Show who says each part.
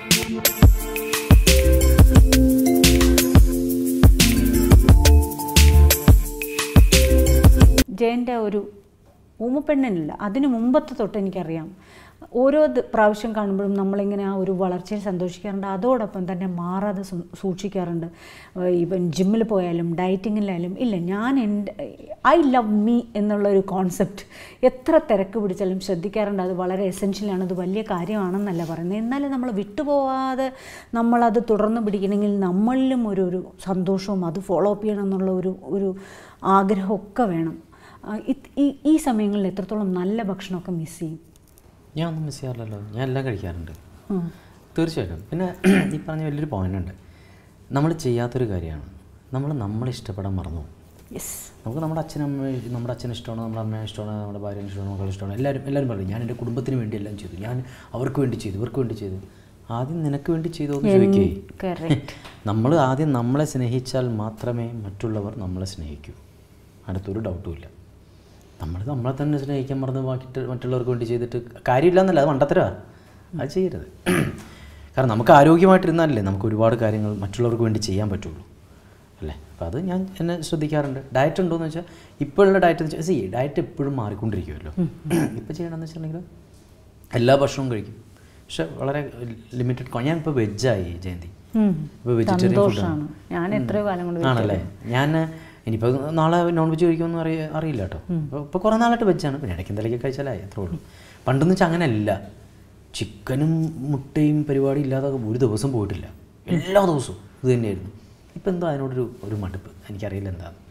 Speaker 1: ജയൻ്റെ ഒരു ഊമപ്പെണ്ണനില്ല അതിന് മുമ്പത്തെ തൊട്ട് എനിക്കറിയാം ഓരോ ദ- പ്രാവശ്യം കാണുമ്പോഴും നമ്മളിങ്ങനെ ആ ഒരു വളർച്ചയിൽ സന്തോഷിക്കാറുണ്ട് അതോടൊപ്പം തന്നെ മാറാതെ സൂ- സൂക്ഷിക്കാറുണ്ട് ഈവൻ ജിമ്മിൽ പോയാലും ഡയറ്റിങ്ങിലായാലും ഇല്ല ഞാൻ എൻ്റെ ഐ ലവ് മീ എന്നുള്ളൊരു കോൺസെപ്റ്റ് എത്ര തിരക്ക് പിടിച്ചാലും ശ്രദ്ധിക്കാറുണ്ട് അത് വളരെ എസെൻഷ്യലാണ് അത് വലിയ കാര്യമാണെന്നല്ല പറയുന്നത് എന്നാലും നമ്മൾ വിട്ടുപോകാതെ നമ്മളത് തുടർന്ന് പിടിക്കണമെങ്കിൽ നമ്മളിലും ഒരു ഒരു സന്തോഷവും അത് ഫോളോ അപ്പ് ചെയ്യണം എന്നുള്ള ഒരു ഒരു ആഗ്രഹമൊക്കെ വേണം ആ, ഇത്- ഈ ഈ സമയങ്ങളിൽ എത്രത്തോളം നല്ല ഭക്ഷണമൊക്കെ മിസ് ചെയ്യും
Speaker 2: ഞാൻ ഒന്നും മിസ് ചെയ്യാറില്ലല്ലോ ഞാൻ എല്ലാം കഴിക്കാറുണ്ട്
Speaker 1: ഉം.
Speaker 2: തീർച്ചയായിട്ടും പിന്നെ ഈ പറഞ്ഞ വലിയൊരു പോയിന്റ് ഉണ്ട് നമ്മൾ ചെയ്യാത്തൊരു കാര്യമാണ് നമ്മൾ നമ്മളെ ഇഷ്ടപ്പെടാൻ മറന്നു പോകും.
Speaker 1: യെസ്
Speaker 2: നമുക്ക് നമ്മുടെ അച്ഛനമ്മ നമ്മുടെ അച്ഛന് ഇഷ്ടമാണ് നമ്മുടെ അമ്മയെ ഇഷ്ടമാണ് നമ്മുടെ ഭാര്യനെ ഇഷ്ടമാണ് മക്കളെ ഇഷ്ടമാണ് എല്ലാവരും എല്ലാവരും പറയും ഞാൻ എൻ്റെ കുടുംബത്തിന് വേണ്ടി എല്ലാം ചെയ്തു ഞാൻ അവർക്ക് വേണ്ടി ചെയ്തു ഇവർക്ക് വേണ്ടി ചെയ്തു ആദ്യം നിനക്ക് വേണ്ടി ചെയ്തോ എന്ന് ചോദിക്കേ
Speaker 1: കറക്റ്റ്
Speaker 2: നമ്മൾ ആദ്യം നമ്മളെ സ്നേഹിച്ചാൽ മാത്രമേ മറ്റുള്ളവർ നമ്മളെ സ്നേഹിക്കൂ അടുത്തൊരു ഡൗട്ടും ഇല്ല നമ്മൾ നമ്മളെ തന്നെ സ്നേഹിക്കാൻ മറന്ന് ബാക്കി മറ്റുള്ളവർക്ക് വേണ്ടി ചെയ്തിട്ട് കാര്യമില്ല എന്നല്ല അത് മണ്ടത്തരവാ അത് ചെയ്യരുത് കാരണം നമുക്ക് ആരോഗ്യമായിട്ടിരുന്നാലല്ലേ നമുക്ക് ഒരുപാട് കാര്യങ്ങൾ മറ്റുള്ളവർക്ക് വേണ്ടി ചെയ്യാൻ പറ്റുള്ളൂ അല്ലേ അപ്പോൾ അത് ഞാൻ എന്നെ ശ്രദ്ധിക്കാറുണ്ട് ഡയറ്റ് ഉണ്ടോയെന്ന് വെച്ചാൽ ഇപ്പോഴുള്ള ഡയറ്റ് എന്ന് വെച്ചാൽ സി ഡയറ്റ് എപ്പോഴും മാറിക്കൊണ്ടിരിക്കുമല്ലോ ഇപ്പോൾ ചെയ്യണമെന്ന് വെച്ചിട്ടുണ്ടെങ്കിൽ എല്ലാ ഭക്ഷണവും കഴിക്കും പക്ഷെ വളരെ ലിമിറ്റഡ് ഞാൻ ഇപ്പോൾ വെജായി ജയന്തി ഇപ്പോൾ വെജിറ്റേറിയൻ
Speaker 1: സന്തോഷമാണ് ഞാൻ എത്രയോ കാലം കൊണ്ട്
Speaker 2: ആണല്ലേ ഞാൻ ഇനിയിപ്പോൾ നാളെ നോൺ വെജ് കഴിക്കുമെന്ന് അറിയ അറിയില്ല കേട്ടോ ഇപ്പോൾ ഇപ്പോൾ കുറേ നാളായിട്ട് വെജാണ് പിന്നെ ഇടയ്ക്ക് എന്തെങ്കിലും കഴിച്ചാലായി അത്രേ ഉള്ളൂ പണ്ടെന്ന് വെച്ചാൽ അങ്ങനെയല്ല ചിക്കനും മുട്ടയും പരിപാടി ഇല്ലാതെ ഒരു ദിവസം പോയിട്ടില്ല എല്ലാ ദിവസവും ഇത് തന്നെയായിരുന്നു ഇപ്പം എന്തോ അതിനോടൊരു ഒരു മടുപ്പ് എനിക്കറിയില്ല എന്താണ്